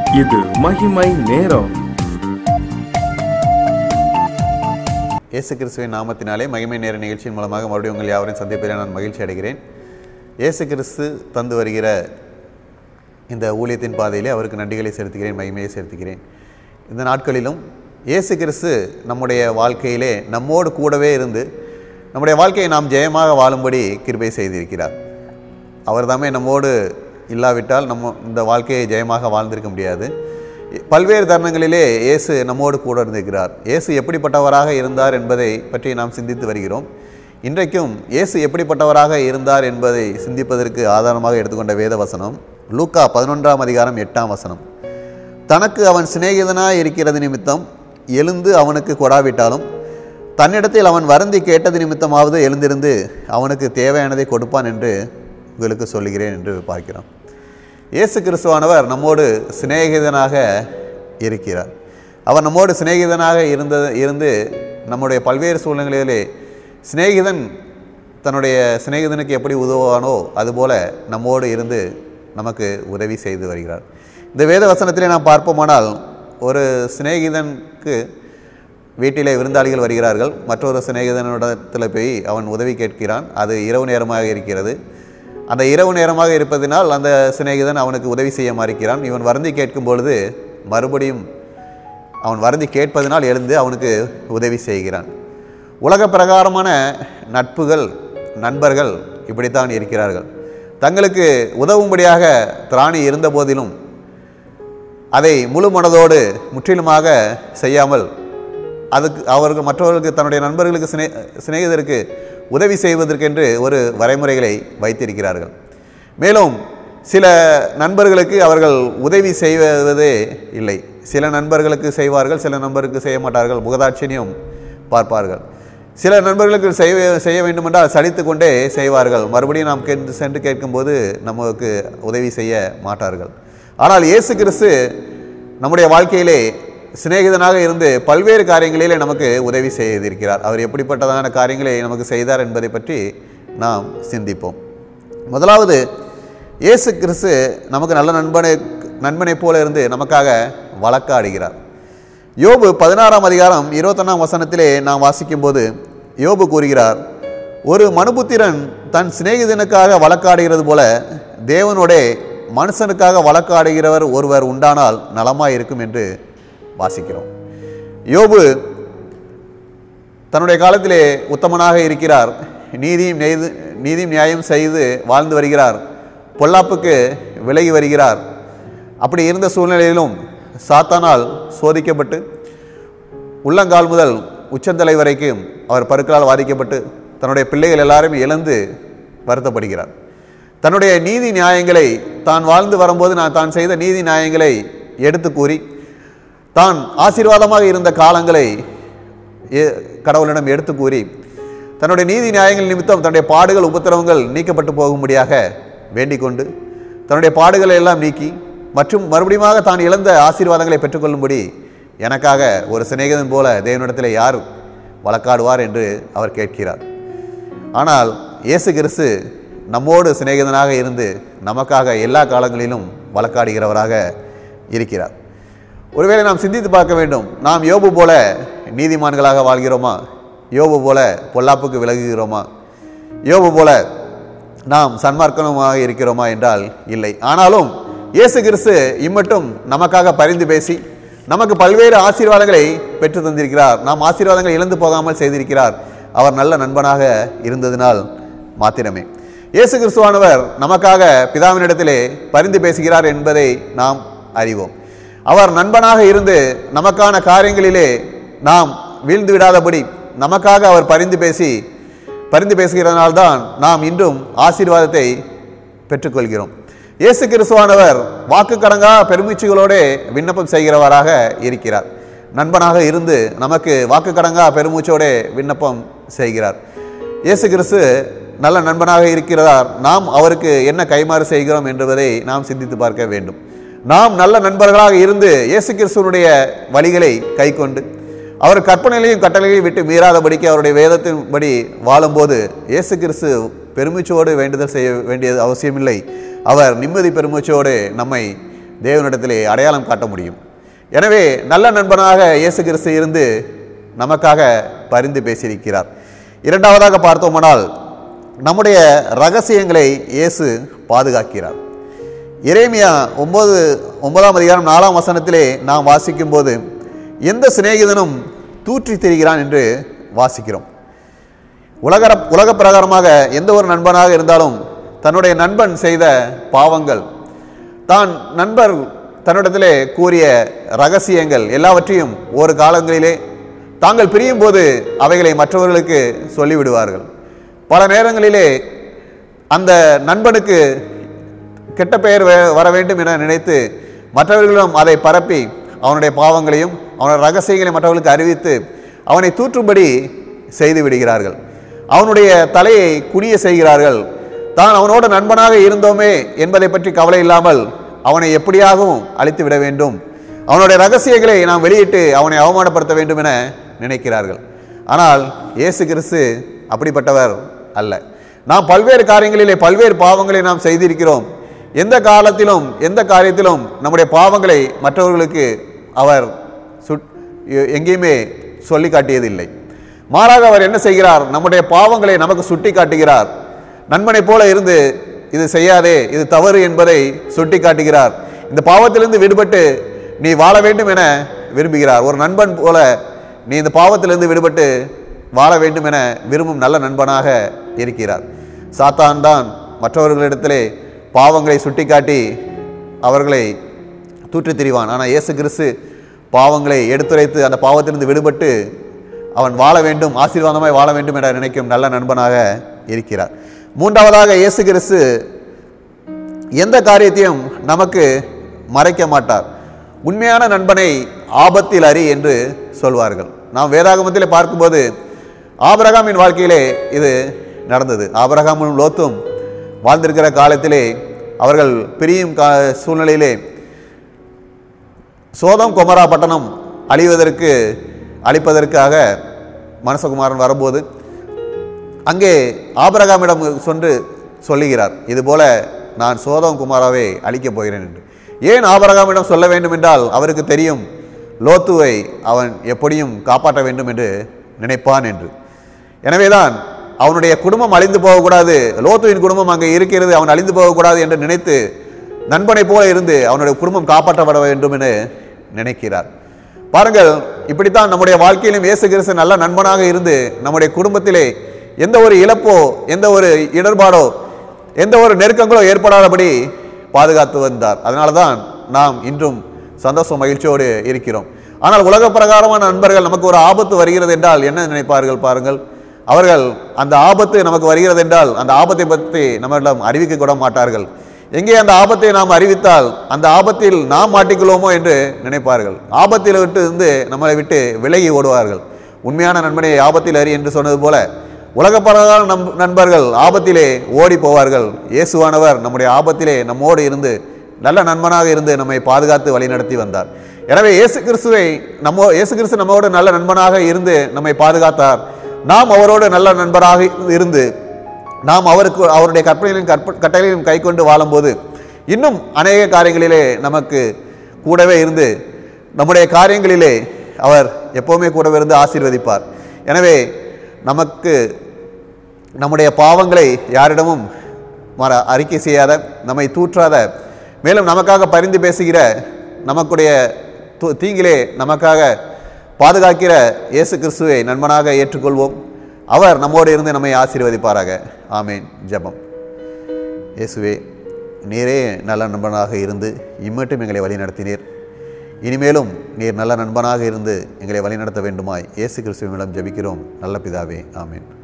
இது மகிமை நேரம் இயேசு கிறிஸ்துவின் நாமத்தினாலே மகிமை நேர நிகழ்ச்சியின் மூலமாக மறுபடியும் உங்கள் யாவரையும் சந்திப்பதில் நான் மகிழ்ச்சி அடைகிறேன் இயேசு கிறிஸ்து தந்து வருகிற இந்த ஊழியத்தின் பாதையிலே அவருக்கு நன்றிகளை செலுத்துகிறேன் மகிமையை செலுத்துகிறேன் இந்த நாட்களிலும் இயேசு கிறிஸ்து நம்முடைய வாழ்க்கையிலே நம்மோடு கூடவே இருந்து நம்முடைய வாழ்க்கையை நாம் ஜெயமாக வாழும்படி கிருபை செய்திருக்கிறார் அவர் தாமே நம்மோடு இல்லாவிட்டால் நம்ம இந்த வாழ்க்கையை ஜெயமாக வாழ்ந்திருக்க முடியாது பல்வேறு தருணங்களிலே இயேசு நம்மோடு கூட இருந்திருக்கிறார் இயேசு எப்படிப்பட்டவராக இருந்தார் என்பதை பற்றி நாம் சிந்தித்து வருகிறோம் இன்றைக்கும் இயேசு எப்படிப்பட்டவராக இருந்தார் என்பதை சிந்திப்பதற்கு ஆதாரமாக எடுத்துக்கொண்ட வேத வசனம் லூக்கா பதினொன்றாம் அதிகாரம் எட்டாம் வசனம் தனக்கு அவன் சிநேகிதனாய் இருக்கிறது நிமித்தம் எழுந்து அவனுக்கு கொடாவிட்டாலும் தன்னிடத்தில் அவன் வருந்தி கேட்டது நிமித்தமாவது எழுந்திருந்து அவனுக்கு தேவையானதை கொடுப்பான் என்று உங்களுக்கு சொல்லுகிறேன் என்று பார்க்கிறோம் இயேசு கிறிஸ்துவானவர் நம்மோடு சிநேகிதனாக இருக்கிறார் அவர் நம்மோடு சிநேகிதனாக இருந்த இருந்து நம்முடைய பல்வேறு சூழ்நிலைகளிலே சிநேகிதன் தன்னுடைய சிநேகிதனுக்கு எப்படி உதவுவானோ அதுபோல நம்மோடு இருந்து நமக்கு உதவி செய்து வருகிறார் இந்த வேத வசனத்திலே நாம் பார்ப்போமானால் ஒரு சிநேகிதனுக்கு வீட்டிலே விருந்தாளிகள் வருகிறார்கள் மற்றொரு சிநேகிதனிடத்தில் போய் அவன் உதவி கேட்கிறான் அது இரவு நேரமாக இருக்கிறது அந்த இரவு நேரமாக இருப்பதினால் அந்த சிநேகிதன் அவனுக்கு உதவி செய்ய மறுக்கிறான் இவன் வருந்தி கேட்கும் பொழுது மறுபடியும் அவன் வருந்தி கேட்பதனால் எழுந்து அவனுக்கு உதவி செய்கிறான் உலக பிரகாரமான நட்புகள் நண்பர்கள் இப்படித்தான் இருக்கிறார்கள் தங்களுக்கு உதவும்படியாக திராணி இருந்த போதிலும் அதை முழு மனதோடு முற்றிலுமாக செய்யாமல் அதுக்கு அவர்கள் மற்றவர்களுக்கு தன்னுடைய நண்பர்களுக்கு சினே சிநேகிதருக்கு உதவி செய்வதற்கென்று ஒரு வரைமுறைகளை வைத்திருக்கிறார்கள் மேலும் சில நண்பர்களுக்கு அவர்கள் உதவி செய்வதே இல்லை சில நண்பர்களுக்கு செய்வார்கள் சில நண்பருக்கு செய்ய மாட்டார்கள் முகதாட்சியம் பார்ப்பார்கள் சில நண்பர்களுக்கு செய்ய செய்ய வேண்டுமென்றால் சலித்து கொண்டே செய்வார்கள் மறுபடியும் நாம் கேட்டு சென்று கேட்கும்போது நமக்கு உதவி செய்ய மாட்டார்கள் ஆனால் இயேசு கிறிஸ்து நம்முடைய வாழ்க்கையிலே சிநேகிதனாக இருந்து பல்வேறு காரியங்களிலே நமக்கு உதவி செய்திருக்கிறார் அவர் எப்படிப்பட்டதான காரியங்களை நமக்கு செய்தார் என்பதை பற்றி நாம் சிந்திப்போம் முதலாவது இயேசு கிறிஸ்து நமக்கு நல்ல நண்பனை நண்பனைப் போல இருந்து நமக்காக வழக்காடுகிறார் யோபு பதினாறாம் அதிகாரம் இருபத்தொன்னாம் வசனத்திலே நாம் வாசிக்கும்போது யோபு கூறுகிறார் ஒரு மனுபுத்திரன் தன் சிநேகிதனுக்காக வழக்காடுகிறது போல தேவனோடே மனுஷனுக்காக வழக்காடுகிறவர் ஒருவர் உண்டானால் நலமாய் இருக்கும் என்று வாசிக்கிறோம் யோபு தன்னுடைய காலத்திலே உத்தமனாக இருக்கிறார் நீதியும் நெய்து நீதியும் நியாயம் செய்து வாழ்ந்து வருகிறார் பொல்லாப்புக்கு விலகி வருகிறார் அப்படி இருந்த சூழ்நிலையிலும் சாத்தானால் சோதிக்கப்பட்டு உள்ளங்கால் முதல் உச்சந்தலை வரைக்கும் அவர் பருக்களால் பாதிக்கப்பட்டு தன்னுடைய பிள்ளைகள் எல்லாரும் இழந்து வருத்தப்படுகிறார் தன்னுடைய நீதி நியாயங்களை தான் வாழ்ந்து வரும்போது நான் தான் செய்த நீதி நியாயங்களை எடுத்து கூறி தான் ஆசீர்வாதமாக இருந்த காலங்களை எ- கடவுளிடம் எடுத்து கூறி தன்னுடைய நீதி நியாயங்கள் நிமித்தம் தன்னுடைய பாடுகள் உபத்திரவங்கள் நீக்கப்பட்டு போகும்படியாக வேண்டிக் கொண்டு தன்னுடைய பாடுகளை எல்லாம் நீக்கி மற்றும் மறுபடியுமாக தான் இழந்த ஆசீர்வாதங்களை பெற்றுக்கொள்ளும்படி எனக்காக ஒரு சிநேகிதன் போல தேவனிடத்தில் யார் வழக்காடுவார் என்று அவர் கேட்கிறார் ஆனால் இயேசு கிறிஸ்து நம்மோடு சிநேகிதனாக இருந்து நமக்காக எல்லா காலங்களிலும் வழக்காடுகிறவராக இருக்கிறார் ஒருவேளை நாம் சிந்தித்து பார்க்க வேண்டும் நாம் யோபு போல நீதிமான்களாக வாழ்கிறோமா யோபு போல பொல்லாப்புக்கு விலகுகிறோமா யோபு போல நாம் சன்மார்க்கனமாக இருக்கிறோமா என்றால் இல்லை ஆனாலும் இயேசு கிறிஸ்து இம்மட்டும் நமக்காக பரிந்து பேசி நமக்கு பல்வேறு ஆசீர்வாதங்களை பெற்று தந்திருக்கிறார் நாம் ஆசீர்வாதங்களை இழந்து போகாமல் செய்திருக்கிறார் அவர் நல்ல நண்பனாக இருந்ததினால் மாத்திரமே இயேசு கிறிஸ்துவானவர் நமக்காக பிதாவினிடத்திலே பரிந்து பேசுகிறார் என்பதை நாம் அறிவோம் அவர் நண்பனாக இருந்து நமக்கான காரியங்களிலே நாம் வீழ்ந்து விடாதபடி நமக்காக அவர் பரிந்து பேசி பரிந்து பேசுகிறதனால்தான் நாம் இன்றும் ஆசீர்வாதத்தை பெற்றுக்கொள்கிறோம் இயேசு கிறிஸ்துவானவர் வாக்கு கடங்கா பெருமூச்சுகளோடு விண்ணப்பம் செய்கிறவராக இருக்கிறார் நண்பனாக இருந்து நமக்கு வாக்கு கடங்கா பெருமூச்சோடு விண்ணப்பம் செய்கிறார் இயேசு கிறிஸ்து நல்ல நண்பனாக இருக்கிறார் நாம் அவருக்கு என்ன கைமாறு செய்கிறோம் என்பதை நாம் சிந்தித்து பார்க்க வேண்டும் நாம் நல்ல நண்பர்களாக இருந்து இயேசு கிறிஸ்துவனுடைய வழிகளை கைக்கொண்டு அவர் கற்பனைகளையும் கட்டளைகளையும் விட்டு மீறாதபடிக்கு அவருடைய வேதத்தின்படி வாழும்போது இயேசு கிறிஸ்து பெருமிச்சோடு வேண்டுதல் செய்ய வேண்டியது அவசியமில்லை அவர் நிம்மதி பெருமிச்சோடு நம்மை தேவனிடத்திலே அடையாளம் காட்ட முடியும் எனவே நல்ல நண்பனாக இயேசு கிறிஸ்து இருந்து நமக்காக பரிந்து பேசியிருக்கிறார் இரண்டாவதாக பார்த்தோமானால் நம்முடைய ரகசியங்களை இயேசு பாதுகாக்கிறார் எரேமியா ஒன்பது ஒன்பதாம் அதிகாரம் நாலாம் வசனத்திலே நாம் வாசிக்கும்போது எந்த சிநேகிதனும் தூற்றி திரிகிறான் என்று வாசிக்கிறோம் உலக உலக பிரகாரமாக எந்த ஒரு நண்பனாக இருந்தாலும் தன்னுடைய நண்பன் செய்த பாவங்கள் தான் நண்பர் தன்னிடத்திலே கூறிய ரகசியங்கள் எல்லாவற்றையும் ஒரு காலங்களிலே தாங்கள் பிரியும் போது அவைகளை மற்றவர்களுக்கு சொல்லிவிடுவார்கள் பல நேரங்களிலே அந்த நண்பனுக்கு கெட்ட பெயர் வே- வர வேண்டும் என நினைத்து மற்றவர்களும் அதை பரப்பி அவனுடைய பாவங்களையும் அவனுடைய ரகசியங்களையும் மற்றவர்களுக்கு அறிவித்து அவனை தூற்றும்படி செய்து விடுகிறார்கள் அவனுடைய தலையை குனிய செய்கிறார்கள் தான் அவனோடு நண்பனாக இருந்தோமே என்பதை பற்றி கவலை இல்லாமல் அவனை எப்படியாகவும் அழித்து விட வேண்டும் அவனுடைய ரகசியங்களை நாம் வெளியிட்டு அவனை அவமானப்படுத்த வேண்டும் என நினைக்கிறார்கள் ஆனால் இயேசு கிறிஸ்து அப்படிப்பட்டவர் அல்ல நாம் பல்வேறு காரியங்களிலே பல்வேறு பாவங்களை நாம் செய்திருக்கிறோம் எந்த காலத்திலும் எந்த காரியத்திலும் நம்முடைய பாவங்களை மற்றவர்களுக்கு அவர் சுட் எ- எங்கேயுமே சொல்லி காட்டியதில்லை மாறாக அவர் என்ன செய்கிறார் நம்முடைய பாவங்களை நமக்கு சுட்டி காட்டுகிறார் நண்பனைப் போல இருந்து இது செய்யாதே இது தவறு என்பதை சுட்டி காட்டுகிறார் இந்த பாவத்திலிருந்து விடுபட்டு நீ வாழ வேண்டும் என விரும்புகிறார் ஒரு நண்பன் போல நீ இந்த பாவத்திலிருந்து விடுபட்டு வாழ வேண்டும் என விரும்பும் நல்ல நண்பனாக இருக்கிறார் சாத்தான் தான் மற்றவர்களிடத்திலே பாவங்களை சுட்டிக்காட்டி அவர்களை தூற்றித் திரிவான் ஆனால் இயேசு கிறிஸ்து பாவங்களை எடுத்துரைத்து அந்த பாவத்திலிருந்து விடுபட்டு அவன் வாழ வேண்டும் ஆசீர்வாதமாய் வாழ வேண்டும் என நினைக்கும் நல்ல நண்பனாக இருக்கிறார் மூன்றாவதாக இயேசு கிறிஸ்து எந்த காரியத்தையும் நமக்கு மறைக்க மாட்டார் உண்மையான நண்பனை ஆபத்தில் அறி என்று சொல்வார்கள் நாம் வேதாகமத்தில் பார்க்கும்போது ஆபிரகாமின் வாழ்க்கையிலே இது நடந்தது ஆபிரகாமும் லோத்தும் வாழ்ந்திருக்கிற காலத்திலே அவர்கள் பிரியும் கா சூழ்நிலையிலே சோதம் கொமரா பட்டணம் அழிவதற்கு அழிப்பதற்காக மனசகுமாரன் வரும்போது அங்கே ஆபிரகாமிடம் சென்று சொல்லுகிறார் இதுபோல நான் சோதம் குமாராவை அழிக்கப் போகிறேன் என்று ஏன் ஆபிரகாமிடம் சொல்ல வேண்டும் என்றால் அவருக்கு தெரியும் லோத்துவை அவன் எப்படியும் காப்பாற்ற வேண்டும் என்று நினைப்பான் என்று எனவேதான் அவனுடைய குடும்பம் அழிந்து போகக்கூடாது லோத்துவின் குடும்பம் அங்கே இருக்கிறது அவன் அழிந்து போகக்கூடாது என்று நினைத்து நண்பனைப் போல இருந்து அவனுடைய குடும்பம் காப்பாற்றப்பட வேண்டும் என நினைக்கிறார் பாருங்கள் இப்படித்தான் நம்முடைய வாழ்க்கையிலும் இயேசு கிறிஸ்து நல்ல நண்பனாக இருந்து நம்முடைய குடும்பத்திலே எந்த ஒரு இழப்போ எந்த ஒரு இடர்பாடோ எந்த ஒரு நெருக்கங்களோ ஏற்படாதபடி பாதுகாத்து வந்தார் அதனால தான் நாம் இன்றும் சந்தோஷம் மகிழ்ச்சியோடு இருக்கிறோம் ஆனால் உலக பிரகாரமான நண்பர்கள் நமக்கு ஒரு ஆபத்து வருகிறது என்றால் என்ன நினைப்பார்கள் பாருங்கள் அவர்கள் அந்த ஆபத்து நமக்கு வருகிறது என்றால் அந்த ஆபத்தை பற்றி நம்மிடம் அறிவிக்க கூட மாட்டார்கள் எங்கே அந்த ஆபத்தை நாம் அறிவித்தால் அந்த ஆபத்தில் நாம் மாட்டிக்கொள்வோமோ என்று நினைப்பார்கள் ஆபத்தில் விட்டு இருந்து நம்மளை விட்டு விலகி ஓடுவார்கள் உண்மையான நண்பனை ஆபத்தில் அறி என்று சொன்னது போல உலக பிரகார நம் நண்பர்கள் ஆபத்திலே ஓடி போவார்கள் இயேசுவானவர் நம்முடைய ஆபத்திலே நம்மோடு இருந்து நல்ல நண்பனாக இருந்து நம்மை பாதுகாத்து வழிநடத்தி வந்தார் எனவே இயேசு கிறிஸ்துவை நம்ம இயேசு கிறிஸ்து நம்மோடு நல்ல நண்பனாக இருந்து நம்மை பாதுகாத்தார் நாம் அவரோடு நல்ல நண்பராக இருந்து நாம் அவருக்கு அவருடைய கற்பனைகளையும் கற்ப கட்டளைகளையும் கை கொண்டு வாழும்போது இன்னும் அநேக காரியங்களிலே நமக்கு கூடவே இருந்து நம்முடைய காரியங்களிலே அவர் எப்போவுமே கூடவே இருந்து ஆசீர்வதிப்பார் எனவே நமக்கு நம்முடைய பாவங்களை யாரிடமும் மற அறிக்கை செய்யாத நம்மை தூற்றாத மேலும் நமக்காக பரிந்து பேசுகிற நமக்குடைய து- தீங்கிலே நமக்காக பாதுகாக்கிற இயேசு கிறிஸ்துவை நண்பனாக ஏற்றுக்கொள்வோம் அவர் நம்மோடு இருந்து நம்மை ஆசீர்வதிப்பாராக ஆமேன் ஜெபம் இயேசுவே நீரே நல்ல நண்பனாக இருந்து இம்மட்டும் எங்களை வழிநடத்தினீர் இனிமேலும் நீர் நல்ல நண்பனாக இருந்து எங்களை வழிநடத்த வேண்டுமாய் இயேசு கிறிஸ்துவிடம் ஜெபிக்கிறோம் நல்ல பிதாவே ஆமேன்